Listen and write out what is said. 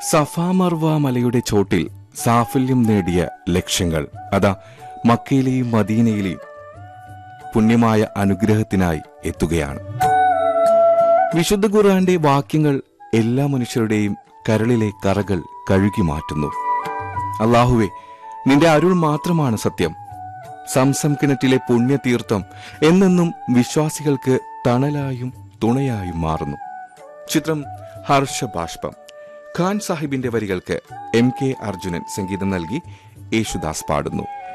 സഫാമർവ മലയുടെ ചോട്ടിൽ സാഫല്യം നേടിയ ലക്ഷ്യങ്ങൾ അതാ മക്കയിലെയും മദീനയിലെയും പുണ്യമായ അനുഗ്രഹത്തിനായി എത്തുകയാണ് വിശുദ്ധ ഖുർആന്റെ വാക്യങ്ങൾ എല്ലാ മനുഷ്യരുടെയും കരളിലെ കറകൾ കഴുകി മാറ്റുന്നു അള്ളാഹുവെ നിന്റെ അരുൾ മാത്രമാണ് സത്യം സംസം കിണറ്റിലെ പുണ്യതീർത്ഥം എന്നെന്നും വിശ്വാസികൾക്ക് തണലായും തുണയായും മാറുന്നു ചിത്രം ഹർഷബാഷ്പം ഖാൻ സാഹിബിന്റെ വരികൾക്ക് എം കെ അർജുനൻ സംഗീതം നൽകി യേശുദാസ് പാടുന്നു